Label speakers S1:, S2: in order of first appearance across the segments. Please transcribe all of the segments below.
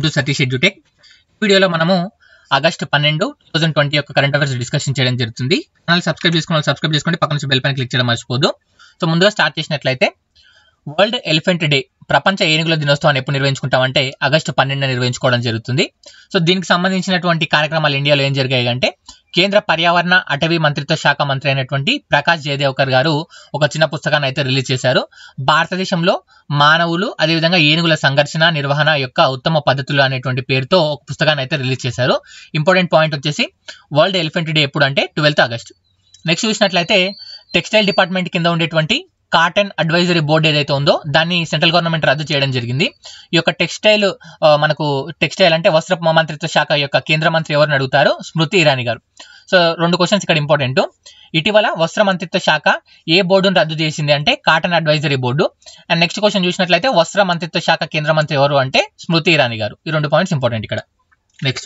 S1: to Satish edutech వీడియోలో మనము August పన్నెండు టూ థౌసండ్ ట్వంటీ యొక్క కరెంట్ అఫైర్స్ డిస్కషన్ చేయడం జరుగుతుంది ఛానల్ సబ్స్క్రైబ్ చేసుకున్న వాళ్ళు సబ్స్క్రైబ్ చేసుకోండి పక్కన నుంచి బెల్ పైన క్లిక్ చేయడం మర్చిపోదు సో ముందుగా స్టార్ట్ చేసినట్లయితే వరల్డ్ ఎలిఫెంట్ డే ప్రపంచ ఏనుగుల దినోత్సవాన్ని ఎప్పుడు నిర్వహించుకుంటామంటే ఆగస్టు పన్నెండున నిర్వహించుకోవడం జరుగుతుంది సో దీనికి సంబంధించినటువంటి కార్యక్రమాలు ఇండియాలో ఏం జరిగాయి అంటే కేంద్ర పర్యావరణ అటవీ మంత్రిత్వ శాఖ మంత్రి అయినటువంటి ప్రకాష్ జయదేవ్కర్ గారు ఒక చిన్న పుస్తకాన్ని అయితే రిలీజ్ చేశారు భారతదేశంలో మానవులు అదేవిధంగా ఏనుగుల సంఘర్షణ నిర్వహణ యొక్క ఉత్తమ పద్ధతులు అనేటువంటి పేరుతో ఒక పుస్తకాన్ని అయితే రిలీజ్ చేశారు ఇంపార్టెంట్ పాయింట్ వచ్చేసి వరల్డ్ ఎలిఫెంట్ డే ఎప్పుడు అంటే ట్వెల్త్ ఆగస్ట్ నెక్స్ట్ చూసినట్లయితే టెక్స్టైల్ డిపార్ట్మెంట్ కింద ఉండేటువంటి కాటన్ అడ్వైజరీ బోర్డు ఏదైతే ఉందో దాన్ని సెంట్రల్ గవర్నమెంట్ రద్దు చేయడం జరిగింది ఈ యొక్క టెక్స్టైల్ ఆ, మనకు టెక్స్టైల్ అంటే వస్త్ర మంత్రిత్వ శాఖ యొక్క కేంద్ర మంత్రి ఎవరిని అడుగుతారు స్మృతి ఇరానీ గారు సో రెండు క్వశ్చన్స్ ఇక్కడ ఇంపార్టెంట్ ఇటీవల వస్త్ర మంత్రిత్వ శాఖ ఏ బోర్డును రద్దు చేసింది అంటే cotton advisory board and next question చూసినట్లయితే వస్త్ర మంత్రిత్వ శాఖ కేంద్ర మంత్రి ఎవరు అంటే స్మృతి ఇరానీ గారు ఈ రెండు పాయింట్స్ ఇంపార్టెంట్ ఇక్కడ నెక్స్ట్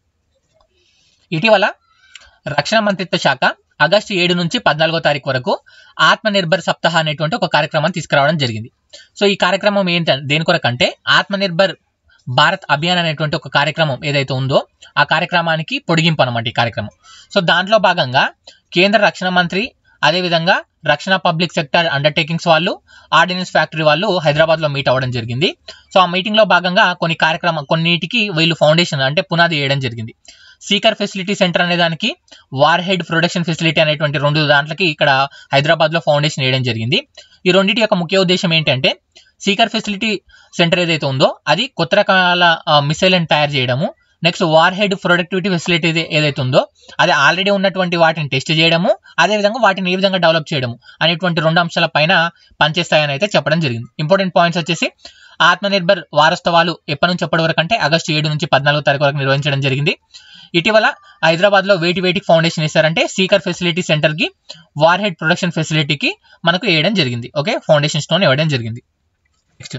S1: ఇటీవల రక్షణ మంత్రిత్వ శాఖ ఆగస్టు ఏడు నుంచి పద్నాలుగో తారీఖు వరకు ఆత్మ నిర్భర్ సప్తాహ అనేటువంటి ఒక కార్యక్రమాన్ని తీసుకురావడం జరిగింది సో ఈ కార్యక్రమం ఏంటి దేని కొరకంటే ఆత్మ నిర్భర్ భారత్ అభియాన్ అనేటువంటి ఒక కార్యక్రమం ఏదైతే ఉందో ఆ కార్యక్రమానికి పొడిగింపు అనమాట ఈ కార్యక్రమం సో దాంట్లో భాగంగా కేంద్ర రక్షణ మంత్రి అదేవిధంగా రక్షణ పబ్లిక్ సెక్టర్ అండర్టేకింగ్స్ వాళ్ళు ఆర్డినెన్స్ ఫ్యాక్టరీ వాళ్ళు హైదరాబాద్ లో మీట్ అవ్వడం జరిగింది సో ఆ మీటింగ్ లో భాగంగా కొన్ని కార్యక్రమం కొన్నిటికి వీళ్ళు ఫౌండేషన్ అంటే పునాది వేయడం జరిగింది సీకర్ ఫెసిలిటీ సెంటర్ అనే దానికి వార్ హెడ్ ప్రొడక్షన్ ఫెసిలిటీ అనేటువంటి రెండు దాంట్లకి ఇక్కడ హైదరాబాద్ లో ఫౌండేషన్ వేయడం జరిగింది ఈ రెండింటి యొక్క ముఖ్య ఉద్దేశం ఏంటంటే సీకర్ ఫెసిలిటీ సెంటర్ ఏదైతే ఉందో అది కొత్త రకాల మిసైల్ని తయారు చేయడము next war head productivity facility ఏదైతే ఉందో అది ఆల్రెడీ ఉన్నటువంటి వాటిని టెస్ట్ చేయడము అదేవిధంగా వాటిని ఏ విధంగా డెవలప్ చేయడము అనేటువంటి రెండు అంశాల పైన పనిచేస్తాయని అయితే చెప్పడం జరిగింది ఇంపార్టెంట్ పాయింట్స్ వచ్చేసి ఆత్మనిర్భర్ వారోత్సవాలు ఎప్పటి నుంచి ఎప్పటి వరకు అంటే ఆగస్టు ఏడు నుంచి పద్నాలుగో తారీఖు వరకు నిర్వహించడం జరిగింది ఇటీవల హైదరాబాద్ లో వేటి వేటికి ఫౌండేషన్ ఇస్తారంటే సీకర్ ఫెసిలిటీ సెంటర్ కి వార్ హెడ్ ప్రొడక్షన్ ఫెసిలిటీకి మనకు వేయడం జరిగింది ఓకే ఫౌండేషన్ స్టోన్ ఇవ్వడం జరిగింది next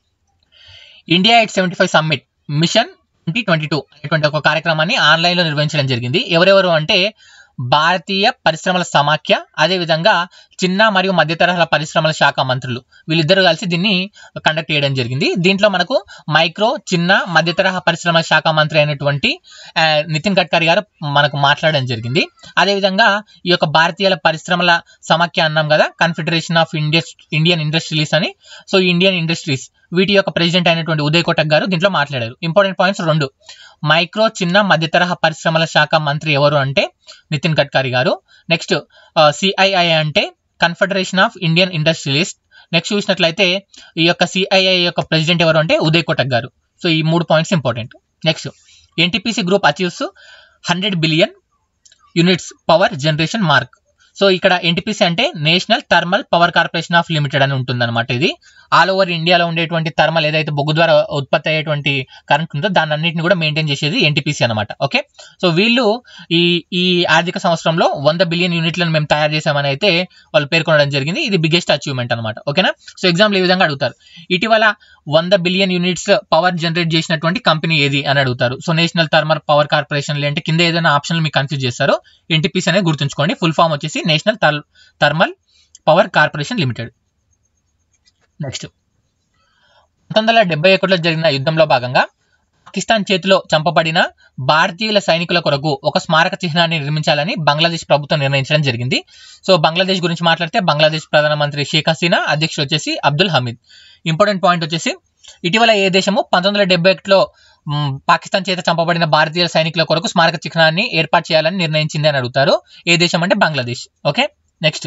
S1: India eight seventy five summit mission twenty twenty two అనేటువంటి ఒక కార్యక్రమాన్ని ఆన్లైన్ లో నిర్వహించడం జరిగింది ఎవరెవరు అంటే భారతీయ పరిశ్రమల సమాఖ్య అదేవిధంగా చిన్న మరియు మధ్య తరహా పరిశ్రమల శాఖ మంత్రులు వీళ్ళిద్దరూ కలిసి దీన్ని కండక్ట్ చేయడం జరిగింది దీంట్లో మనకు మైక్రో చిన్న మధ్య తరహా పరిశ్రమల శాఖ మంత్రి అయినటువంటి ఆ, నితిన్ గడ్కరీ గారు మనకు మాట్లాడడం జరిగింది అదేవిధంగా ఈ యొక్క భారతీయ పరిశ్రమల సమాఖ్య అన్నాం కదా confederation of Indias Indian industries అని సో ఈ ఇండియన్ ఇండస్ట్రీస్ వీటి యొక్క ప్రెసిడెంట్ అయినటువంటి ఉదయ్ కోటక్ గారు దీంట్లో మాట్లాడారు ఇంపార్టెంట్ పాయింట్స్ రెండు మైక్రో చిన్న మధ్య తరహా పరిశ్రమల శాఖ మంత్రి ఎవరు అంటే నితిన్ గడ్కరీ గారు నెక్స్ట్ సిఐఐ అంటే confederation of Indian industrialist next చూసినట్లయితే ఈ యొక్క సిఐఐ యొక్క ప్రెసిడెంట్ ఎవరు అంటే ఉదయ్ కోటక్ గారు సో ఈ మూడు points important next NTPC group achieves hundred billion units power generation mark so ఇక్కడ ఎన్టీపీసీ అంటే national thermal power corporation of limited అని ఉంటుందన్నమాట ఇది ఆల్ ఓవర్ ఇండియాలో ఉండేటువంటి థర్మల్ ఏదైతే బొగ్గు ద్వారా ఉత్పత్తి అయ్యేటువంటి కరెంట్ ఉందో దాన్ని అన్నింటిని కూడా మెయింటైన్ చేసేది ఎన్టీపీసీ అనమాట ఓకే సో వీళ్ళు ఈ ఈ ఆర్థిక సంవత్సరంలో వంద బిలియన్ యూనిట్లను మేము తయారు చేశామని అయితే వాళ్ళు పేర్కొనడం జరిగింది ఇది బిగ్గెస్ట్ అచీవ్మెంట్ అనమాట ఓకేనా సో ఎగ్జాంపుల్ ఈ విధంగా అడుగుతారు ఇటీవల వంద బిలియన్ యూనిట్స్ పవర్ జనరేట్ చేసినటువంటి కంపెనీ ఏది అని అడుగుతారు so national thermal power corporation అంటే కింద ఏదైనా ఆప్షన్ మీకు కన్ఫ్యూజ్ చేస్తారో ఎన్టీపీసీ అనేది గుర్తుంచుకోండి ఫుల్ ఫామ్ వచ్చేసి national thermal power corporation limited next పంతొమ్మిది వందల డెబ్బై ఒకటిలో జరిగిన యుద్ధంలో భాగంగా పాకిస్తాన్ చేతిలో చంపబడిన భారతీయుల సైనికుల కొరకు ఒక స్మారక చిహ్నాన్ని నిర్మించాలని బంగ్లాదేశ్ ప్రభుత్వం నిర్ణయించడం జరిగింది సో బంగ్లాదేశ్ గురించి మాట్లాడితే బంగ్లాదేశ్ ప్రధానమంత్రి షేక్ హసీనా అధ్యక్షుడు వచ్చేసి అబ్దుల్ హమీద్ ఇంపార్టెంట్ పాయింట్ వచ్చేసి ఇటీవల ఏ దేశము పంతొమ్మిది వందల డెబ్బై ఒకటిలో మ్, పాకిస్తాన్ చేత చంపబడిన భారతీయ సైనికుల కొరకు స్మారక చిహ్నాన్ని ఏర్పాటు చేయాలని నిర్ణయించింది అని అడుగుతారు ఏ దేశం అంటే Bangladesh okay next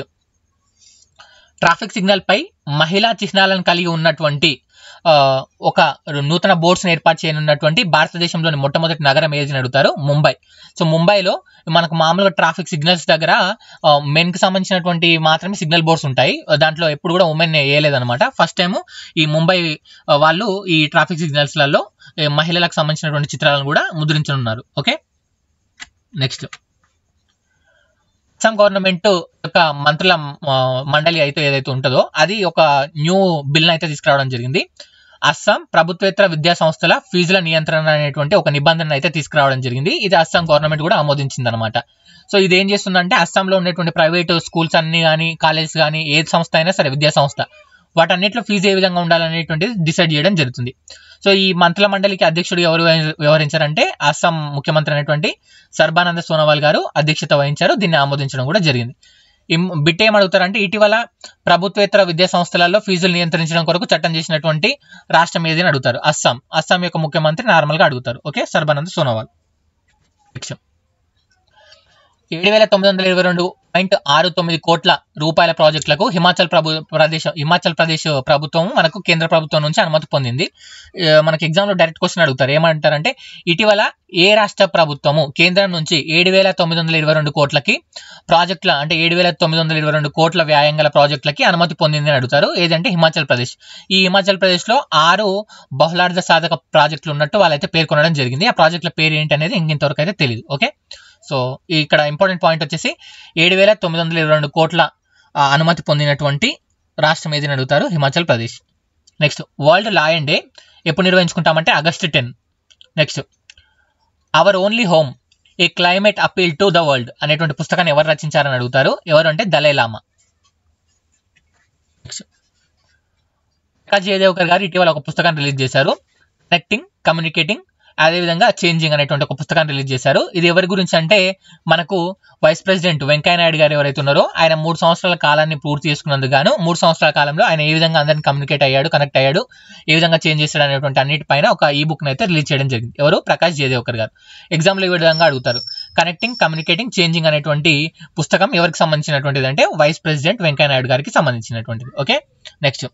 S1: traffic signal పై మహిళా చిహ్నాలను కలిగి ఉన్నటువంటి ఆ, ఒక నూతన బోర్డ్స్ ఏర్పాటు చేయనున్నటువంటి భారతదేశంలోని మొట్టమొదటి నగరం ఏది అని అడుగుతారు ముంబై సో ముంబైలో మనకు మామూలుగా ట్రాఫిక్ సిగ్నల్స్ దగ్గర మెన్ కి సంబంధించినటువంటి మాత్రమే సిగ్నల్ బోర్డ్స్ ఉంటాయి దాంట్లో ఎప్పుడు కూడా ఉమెన్ వేయలేదన్నమాట ఫస్ట్ టైం ఈ ముంబై ఆ, వాళ్ళు ఈ ట్రాఫిక్ సిగ్నల్స్లలో ఏ, మహిళలకు సంబంధించినటువంటి చిత్రాలను కూడా ముద్రించనున్నారు ఓకే నెక్స్ట్ అస్సాం గవర్నమెంట్ యొక్క మంత్రుల ఆ, మండలి అయితే ఏదైతే ఉంటుందో అది ఒక న్యూ బిల్ అయితే తీసుకురావడం జరిగింది అస్సాం ప్రభుత్వేతర విద్యా సంస్థల ఫీజుల నియంత్రణ అనేటువంటి ఒక నిబంధన అయితే తీసుకురావడం జరిగింది ఇది అస్సాం గవర్నమెంట్ కూడా ఆమోదించింది అనమాట సో ఇది ఏం చేస్తుందంటే అస్సాంలో ఉన్నటువంటి ప్రైవేట్ స్కూల్స్ అన్ని కానీ కాలేజెస్ కానీ ఏ సంస్థ అయినా సరే విద్యా సంస్థ వాటన్నిటిలో ఫీజు ఏ విధంగా ఉండాలనేటువంటిది డిసైడ్ చేయడం జరుగుతుంది సో ఈ మంత్రుల మండలికి అధ్యక్షుడు ఎవరు వ్యవహరించారంటే అస్సాం ముఖ్యమంత్రి అయినటువంటి సర్బానంద సోనోవాల్ గారు అధ్యక్షత వహించారు దీన్ని ఆమోదించడం కూడా జరిగింది ఈ బిట్ ఏం అడుగుతారంటే ఇటీవల ప్రభుత్వేతర విద్యా సంస్థలలో ఫీజులు నియంత్రించడం కొరకు చట్టం చేసినటువంటి రాష్ట్రం ఏది అని అడుగుతారు అస్సాం అస్సాం యొక్క ముఖ్యమంత్రి నార్మల్ గా అడుగుతారు ఓకే సర్బానంద్ సోనోవాల్ నెక్స్ట్ ఏడు వేల తొమ్మిది వందల ఇరవై రెండు పాయింట్ ఆరు తొమ్మిది కోట్ల రూపాయల ప్రాజెక్టులకు హిమాచల్ ప్రభు ప్రదేశ్ హిమాచల్ ప్రదేశ్ ప్రభుత్వం మనకు కేంద్ర ప్రభుత్వం నుంచి అనుమతి పొందింది ఆ, మనకి ఎగ్జామ్ లో డైరెక్ట్ క్వశ్చన్ అడుగుతారు ఏమంటారంటే ఇటీవల ఏ రాష్ట్ర ప్రభుత్వము కేంద్రం నుంచి ఏడు వేల తొమ్మిది వందల ఇరవై రెండు కోట్లకి ప్రాజెక్టుల అంటే ఏడు వేల తొమ్మిది వందల ఇరవై రెండు కోట్ల వ్యాయం గల ప్రాజెక్టులకి అనుమతి పొందింది అని అడుగుతారు ఏదంటే హిమాచల్ ప్రదేశ్ ఈ హిమాచల్ ప్రదేశ్ లో ఆరు బహుళార్థ సాధక ప్రాజెక్టులు ఉన్నట్టు వాళ్ళైతే పేర్కొనడం జరిగింది ఆ ప్రాజెక్టుల పేరు ఏంటి అనేది ఇంతవరకు అయితే తెలియదు ఓకే సో ఇక్కడ ఇంపార్టెంట్ పాయింట్ వచ్చేసి ఏడు వేల తొమ్మిది వందల ఇరవై రెండు కోట్ల ఆ, అనుమతి పొందినటువంటి రాష్ట్రం ఏదని అడుగుతారు Himachal Pradesh next world lion day ఎప్పుడు నిర్వహించుకుంటామంటే August ten next our only home a climate appeal to the world అనేటువంటి పుస్తకాన్ని ఎవరు రచించారని అడుగుతారు ఎవరు అంటే దలైలామా నెక్స్ట్ ప్రకాష్ జయదేవకర్ గారు ఇటీవల ఒక పుస్తకాన్ని రిలీజ్ చేశారు కనెక్టింగ్ కమ్యూనికేటింగ్ అదేవిధంగా చేంజింగ్ అనేటువంటి ఒక పుస్తకాన్ని రిలీజ్ చేశారు ఇది ఎవరి గురించి అంటే మనకు వైస్ ప్రెసిడెంట్ వెంకయ్య నాయుడు గారు ఎవరైతే ఉన్నారో ఆయన మూడు సంవత్సరాల కాలాన్ని పూర్తి చేసుకున్నందుకు గాను మూడు సంవత్సరాల కాలంలో ఆయన ఏ విధంగా అందరిని కమ్యూనికేట్ అయ్యాడు కనెక్ట్ అయ్యాడు ఏ విధంగా చేంజ్ చేశాడు అనేటువంటి అన్నిటిపైన ఒక ఈ బుక్ అయితే రిలీజ్ చేయడం జరిగింది ఎవరు ప్రకాష్ జయదేవకర్ గారు ఎగ్జామ్లో ఈ విధంగా అడుగుతారు కనెక్టింగ్ కమ్యూనికేటింగ్ చేంజింగ్ అనేటువంటి పుస్తకం ఎవరికి సంబంధించినటువంటిది అంటే వైస్ ప్రెసిడెంట్ వెంకయ్య నాయుడు గారికి సంబంధించినటువంటిది ఓకే నెక్స్ట్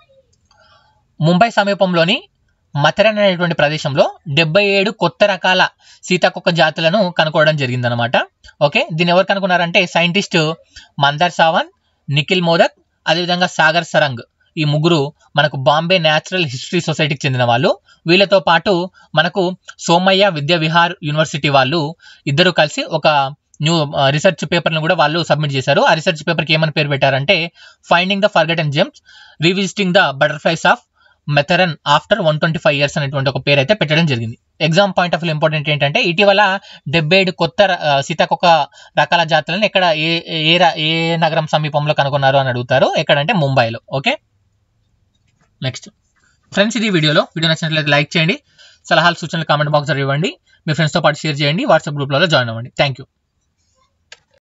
S1: ముంబై సమీపంలోని మథరన్ అనేటువంటి ప్రదేశంలో డెబ్బై ఏడు కొత్త రకాల సీతాకొక జాతులను కనుక్కోవడం జరిగిందనమాట ఓకే దీన్ని ఎవరు కనుక్కున్నారంటే సైంటిస్ట్ మందర్ సావన్ నిఖిల్ మోదక్ అదేవిధంగా సాగర్ సరంగ్ ఈ ముగ్గురు మనకు బాంబే న్యాచురల్ హిస్టరీ సొసైటీకి చెందిన వాళ్ళు వీళ్ళతో పాటు మనకు సోమయ్య విద్యా విహార్ యూనివర్సిటీ వాళ్ళు ఇద్దరు కలిసి ఒక న్యూ రీసెర్చ్ పేపర్ను కూడా వాళ్ళు సబ్మిట్ చేశారు ఆ రీసెర్చ్ పేపర్కి ఏమని పేరు పెట్టారంటే finding the forgotten gems revisiting the butterflies of Matheran after one twenty five years అనేటువంటి ఒక పేరు అయితే పెట్టడం జరిగింది exam point of view important ఏంటంటే ఇటీవల డెబ్బై ఏడు కొత్త ర- ఆ, సీతాకొక రకాల జాతులను ఎక్కడ ఏ ఏ రా- ఏ నగరం సమీపంలో కనుగొన్నారు అని అడుగుతారు ఎక్కడంటే ముంబైలో ఓకే నెక్స్ట్ ఫ్రెండ్స్ ఇది వీడియోలో వీడియో నచ్చినట్లయితే లైక్ చేయండి సలహాలు సూచనలు కామెంట్ బాక్స్ ఇవ్వండి మీ ఫ్రెండ్స్తో పాటు షేర్ చేయండి వాట్సాప్ గ్రూప్లలో జాయిన్ అవ్వండి థ్యాంక్ యూ